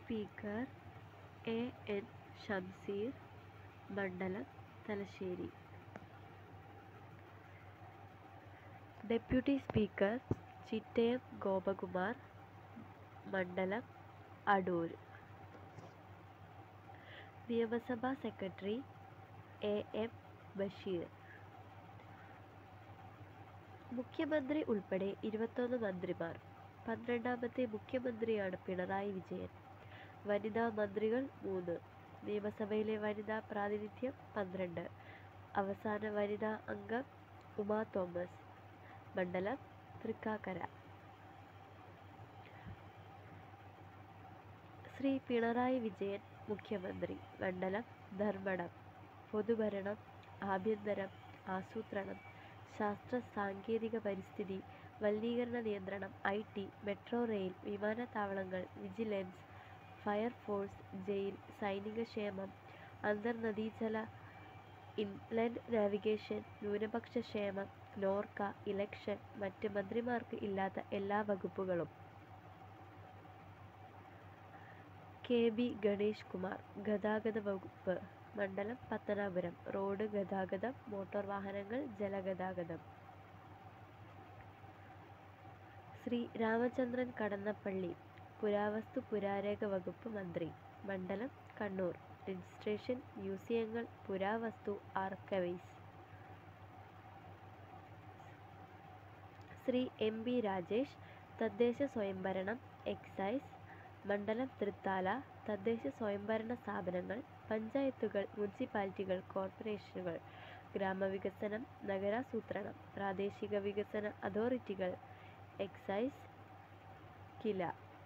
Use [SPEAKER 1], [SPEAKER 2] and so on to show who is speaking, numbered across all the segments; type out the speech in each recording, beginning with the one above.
[SPEAKER 1] speaker A N Shamseer മണ്ഡലം Thalassery deputy speaker Chittayam Gopakumar മണ്ഡലം അടൂർ നിയമസഭാ സെക്രട്ടറി എ എം ബഷീർ മുഖ്യമന്ത്രി ഉൾപ്പെടെ ഇരുപത്തൊന്ന് മന്ത്രിമാർ പന്ത്രണ്ടാമത്തെ മുഖ്യമന്ത്രിയാണ് പിണറായി വിജയൻ വനിതാ മന്ത്രികൾ മൂന്ന് നിയമസഭയിലെ വനിതാ പ്രാതിനിധ്യം പന്ത്രണ്ട് അവസാന വനിതാ അംഗം ഉമാ തോമസ് മണ്ഡലം തൃക്കാക്കര ശ്രീ പിണറായി വിജയൻ മുഖ്യമന്ത്രി മണ്ഡലം ധർമ്മടം പൊതുഭരണം ആഭ്യന്തരം ആസൂത്രണം ശാസ്ത്ര സാങ്കേതിക പരിസ്ഥിതി മലിനീകരണ നിയന്ത്രണം ഐ ടി മെട്രോ റെയിൽ വിമാനത്താവളങ്ങൾ വിജിലൻസ് ഫയർഫോഴ്സ് ജയിൽ സൈനിക ക്ഷേമം അന്തർനദീജല ഇൻലൻഡ് നാവിഗേഷൻ ന്യൂനപക്ഷ ക്ഷേമം നോർക്ക ഇലക്ഷൻ മറ്റ് മന്ത്രിമാർക്ക് ഇല്ലാത്ത എല്ലാ വകുപ്പുകളും കെ ബി ഗണേഷ് കുമാർ ഗതാഗത വകുപ്പ് മണ്ഡലം പത്തനാപുരം റോഡ് ഗതാഗതം മോട്ടോർ വാഹനങ്ങൾ ജലഗതാഗതം ശ്രീ രാമചന്ദ്രൻ കടന്നപ്പള്ളി പുരാവസ്തു പുരാരേഖ വകുപ്പ് മന്ത്രി മണ്ഡലം കണ്ണൂർ രജിസ്ട്രേഷൻ മ്യൂസിയങ്ങൾ പുരാവസ്തു archives Shri M B Rajesh തദ്ദേശ സ്വയംഭരണം എക്സൈസ് മണ്ഡലം തൃത്താല തദ്ദേശ സ്വയംഭരണ സ്ഥാപനങ്ങൾ പഞ്ചായത്തുകൾ മുനിസിപ്പാലിറ്റികൾ കോർപ്പറേഷനുകൾ ഗ്രാമവികസനം നഗരാസൂത്രണം പ്രാദേശിക വികസന അതോറിറ്റികൾ excise KILA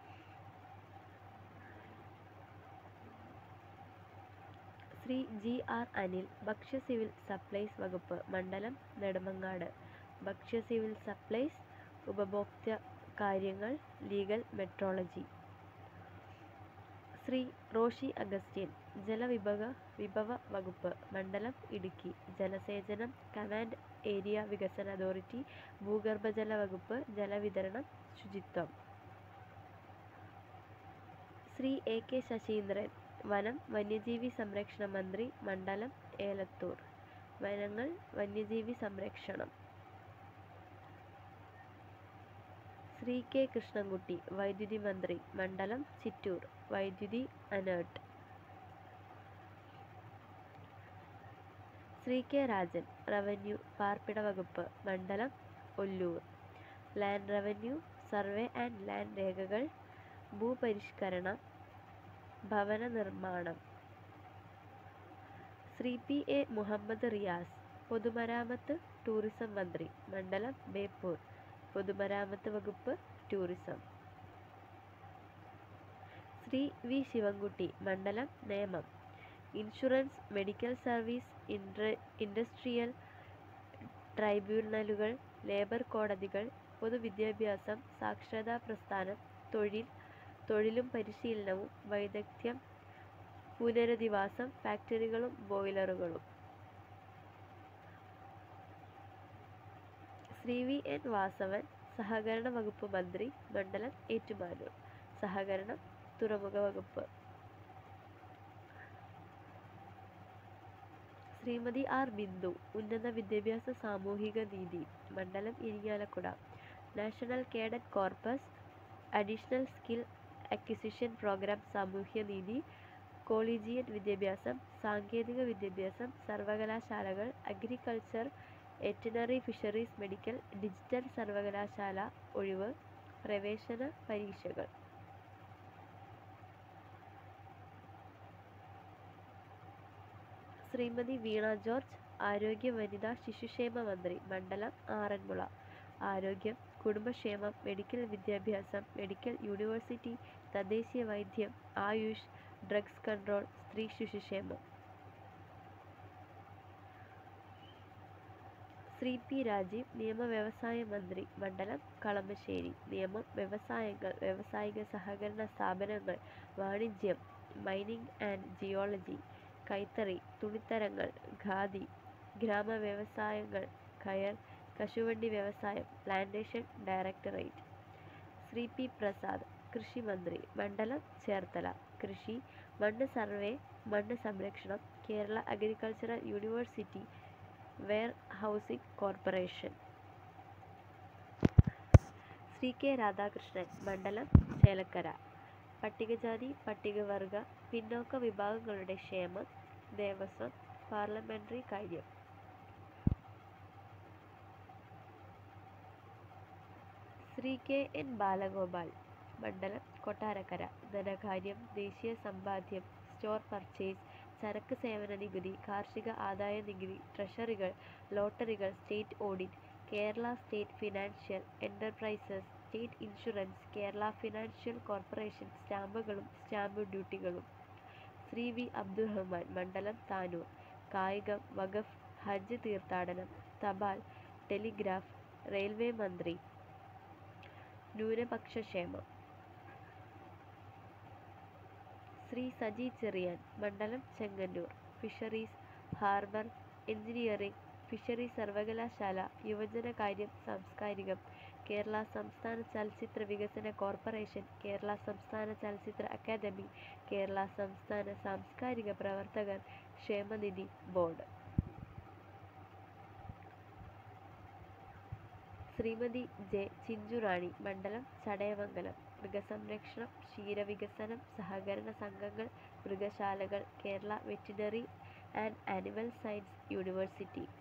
[SPEAKER 1] Shri G R Anil ഭക്ഷ്യ സിവിൽ സപ്ലൈസ് വകുപ്പ് മണ്ഡലം നെടുമങ്ങാട് ഭക്ഷ്യ സിവിൽ സപ്ലൈസ് ഉപഭോക്തൃ കാര്യങ്ങൾ ലീഗൽ മെട്രോളജി ശ്രീ റോഷി അഗസ്റ്റ്യൻ ജലവിഭവ വിഭവ വകുപ്പ് മണ്ഡലം ഇടുക്കി ജലസേചനം കമാൻഡ് ഏരിയ വികസന അതോറിറ്റി ഭൂഗർഭജല വകുപ്പ് ജലവിതരണം ശുചിത്വം ശ്രീ എ കെ ശശീന്ദ്രൻ വനം വന്യജീവി സംരക്ഷണ മന്ത്രി മണ്ഡലം ഏലത്തൂർ വനങ്ങൾ വന്യജീവി സംരക്ഷണം ശ്രീ കെ കൃഷ്ണൻകുട്ടി വൈദ്യുതി മന്ത്രി മണ്ഡലം ചിറ്റൂർ വൈദ്യുതി അനേർട്ട് ശ്രീ കെ രാജൻ റവന്യൂ പാർപ്പിട വകുപ്പ് മണ്ഡലം Ollur land revenue survey and land രേഖകൾ ഭൂപരിഷ്കരണം ഭവന നിർമ്മാണം ശ്രീ പി എ മുഹമ്മദ് റിയാസ് പൊതുമരാമത്ത് ടൂറിസം മന്ത്രി മണ്ഡലം ബേപ്പൂർ പൊതുമരാമത്ത് വകുപ്പ് ടൂറിസം ശ്രീ വി ശിവൻകുട്ടി മണ്ഡലം Nemom insurance medical service industrial ട്രൈബ്യൂണലുകൾ ലേബർ കോടതികൾ പൊതുവിദ്യാഭ്യാസം സാക്ഷരതാ പ്രസ്ഥാനം തൊഴിൽ തൊഴിലും പരിശീലനവും വൈദഗ്ധ്യം പുനരധിവാസം ഫാക്ടറികളും ബോയിലറുകളും ശ്രീ വി എൻ വാസവൻ സഹകരണ വകുപ്പ് മന്ത്രി മണ്ഡലം ഏറ്റുമാനൂർ സഹകരണം തുറമുഖ വകുപ്പ് ശ്രീമതി ആർ ബിന്ദു ഉന്നത വിദ്യാഭ്യാസ സാമൂഹിക നീതി മണ്ഡലം Irinjalakuda national cadet corps additional skill acquisition programme സാമൂഹ്യനീതി കോളീജിയൻ വിദ്യാഭ്യാസം സാങ്കേതിക വിദ്യാഭ്യാസം സർവകലാശാലകൾ agriculture veterinary fisheries medical digital സർവകലാശാല ഒഴിവ് പ്രവേശന പരീക്ഷകൾ ശ്രീമതി വീണ ജോർജ് ആരോഗ്യ വനിതാ ശിശുക്ഷേമ മന്ത്രി മണ്ഡലം ആറന്മുള ആരോഗ്യം കുടുംബക്ഷേമം മെഡിക്കൽ വിദ്യാഭ്യാസം മെഡിക്കൽ യൂണിവേഴ്സിറ്റി തദ്ദേശീയ വൈദ്യം ആയുഷ് ഡ്രഗ്സ് കൺട്രോൾ സ്ത്രീ ശിശുക്ഷേമം ശ്രീ പി രാജീവ് നിയമ വ്യവസായ മന്ത്രി മണ്ഡലം കളമശ്ശേരി നിയമം വ്യവസായങ്ങൾ വ്യവസായിക സഹകരണ സ്ഥാപനങ്ങൾ വാണിജ്യം മൈനിങ് ആൻഡ് ജിയോളജി കൈത്തറി തുണിത്തരങ്ങൾ ഖാദി ഗ്രാമ വ്യവസായങ്ങൾ കയർ കശുവണ്ടി വ്യവസായം plantation directorate Shri P Prasad കൃഷി മന്ത്രി മണ്ഡലം ചേർത്തല കൃഷി മണ്ണ് സർവേ മണ്ണ് സംരക്ഷണം Kerala agricultural university warehousing corporation Shri K Radhakrishnan മണ്ഡലം ചേലക്കര പട്ടികജാതി പട്ടികവർഗ പിന്നോക്ക വിഭാഗങ്ങളുടെ ക്ഷേമം ദേവസ്വം പാർലമെന്ററി കാര്യം ശ്രീ കെ എൻ ബാലഗോപാൽ മണ്ഡലം കൊട്ടാരക്കര ധനകാര്യം ദേശീയ സമ്പാദ്യം സ്റ്റോർ പർച്ചേസ് ചരക്ക് സേവന നികുതി കാർഷിക ആദായ നികുതി ട്രഷറികൾ ലോട്ടറികൾ state audit Kerala state financial enterprises state insurance Kerala financial corporation സ്റ്റാമ്പുകളും സ്റ്റാമ്പ് ഡ്യൂട്ടികളും ശ്രീ വി അബ്ദുറഹ്മാൻ മണ്ഡലം താനൂർ കായികം വഖഫ് ഹജ്ജ് തീർത്ഥാടനം തപാൽ ടെലിഗ്രാഫ് റെയിൽവേ മന്ത്രി ന്യൂനപക്ഷ ക്ഷേമം ശ്രീ സജി ചെറിയാൻ മണ്ഡലം Chengannur fisheries harbour engineering fisheries സർവകലാശാല യുവജനകാര്യം സാംസ്കാരികം കേരള സംസ്ഥാന ചലച്ചിത്ര വികസന കോർപ്പറേഷൻ കേരള സംസ്ഥാന ചലച്ചിത്ര അക്കാദമി കേരള സംസ്ഥാന സാംസ്കാരിക പ്രവർത്തകർ ക്ഷേമനിധി ബോർഡ് ശ്രീമതി ജെ ചിഞ്ചുറാണി മണ്ഡലം ചടയമംഗലം മൃഗസംരക്ഷണം ക്ഷീരവികസനം സഹകരണ സംഘങ്ങൾ മൃഗശാലകൾ Kerala veterinary and animal science university